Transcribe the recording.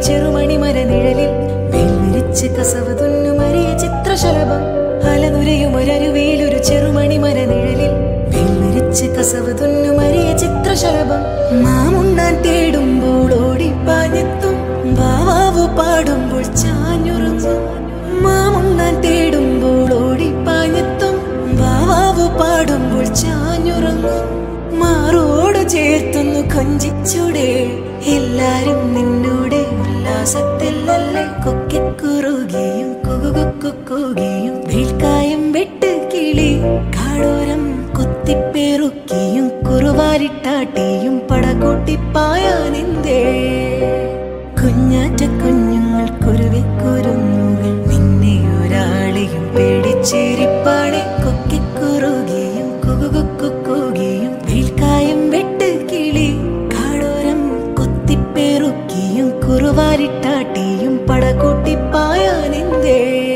ചെറുമണി മരനിഴലിൽ വെല്ലുരിച്ച് കസവ് തുന്നുമറിയ ചിത്രശലഭം അലനുരയുമൊരരുവേലൊരു ചെറുമണി മരനിഴലിൽ വെല്ലുരിച്ച് കസവ് തുന്നുമറിയ ചിത്രശലഭം മാമുണ്ണാൻ തേടുമ്പോൾ ഓടിപ്പാഞ്ഞെത്തും വാവാവു പാടുമ്പോൾ ചാഞ്ഞുറങ്ങും മാമുണ്ണാൻ തേടുമ്പോൾ ഓടിപ്പാഞ്ഞെത്തും വാവാവു പാടുമ്പോൾ ചാഞ്ഞുറങ്ങും മാറോട് ചേർത്തുന്നു കൊഞ്ചിച്ചൂടെ എല്ലാരും നിന്നോടെ ഉല്ലാസത്തിലല്ലേ കൊക്കിക്കുറുകിയും കുകുകുക്കുകുകയും വീൽക്കായം വെട്ട് കിളി കാടോരം കുത്തിപ്പേറുക്കിയും കുറുവാരിട്ടാട്ടിയും പടകൂട്ടിപ്പായാനെന്തേ കുഞ്ഞാറ്റ കുഞ്ഞുങ്ങൾ കുരുവിക്കുരുന്നുകൾ നിന്നെ ഒരാളെയും പേടിച്ചേരിപ്പാടെ കൊക്കിക്കുറുകിയും കുകുകുക്കുകുകയും വീൽക്കായം വെട്ട് കിളി കാടോരം കുത്തിപ്പേറുക്കിയും കുറുവാരിട്ടാട്ടിയും പടകൂട്ടിപ്പായാനെന്തേ